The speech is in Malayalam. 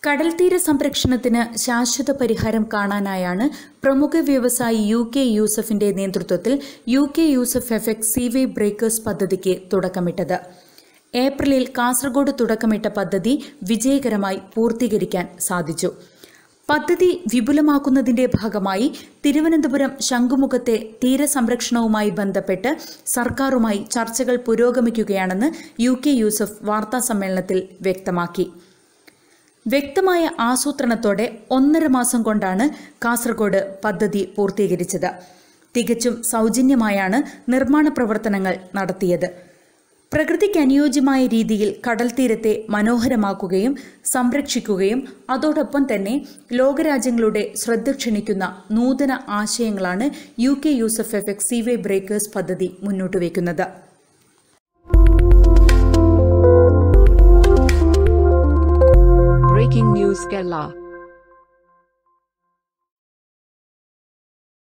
കടൽത്തീര സംരക്ഷണത്തിന് ശാശ്വത പരിഹാരം കാണാനായാണ് പ്രമുഖ വ്യവസായി യു കെ യൂസഫിന്റെ നേതൃത്വത്തിൽ U K Yusuf effect sea wave breakers പദ്ധതിക്ക് തുടക്കമിട്ടത് ഏപ്രിലിൽ കാസർഗോഡ് തുടക്കമിട്ട പദ്ധതി വിജയകരമായി പൂർത്തീകരിക്കാൻ സാധിച്ചു പദ്ധതി വിപുലമാക്കുന്നതിന്റെ ഭാഗമായി തിരുവനന്തപുരം ശംഖുമുഖത്തെ തീരസംരക്ഷണവുമായി ബന്ധപ്പെട്ട് സർക്കാരുമായി ചർച്ചകൾ പുരോഗമിക്കുകയാണെന്ന് യു കെ യൂസഫ് വാർത്താസമ്മേളനത്തിൽ വ്യക്തമാക്കി വ്യക്തമായ ആസൂത്രണത്തോടെ ഒന്നര മാസം കൊണ്ടാണ് കാസർഗോഡ് പദ്ധതി പൂർത്തീകരിച്ചത് തികച്ചും സൗജന്യമായാണ് നിർമ്മാണ പ്രവർത്തനങ്ങൾ നടത്തിയത് പ്രകൃതിക്ക് അനുയോജ്യമായ രീതിയിൽ കടൽ തീരത്തെ മനോഹരമാക്കുകയും സംരക്ഷിക്കുകയും അതോടൊപ്പം തന്നെ ലോകരാജ്യങ്ങളുടെ ശ്രദ്ധ ക്ഷണിക്കുന്ന നൂതന ആശയങ്ങളാണ് U K Yusuf effect sea wave breakers പദ്ധതി മുന്നോട്ട് വയ്ക്കുന്നത് Breaking News Kerala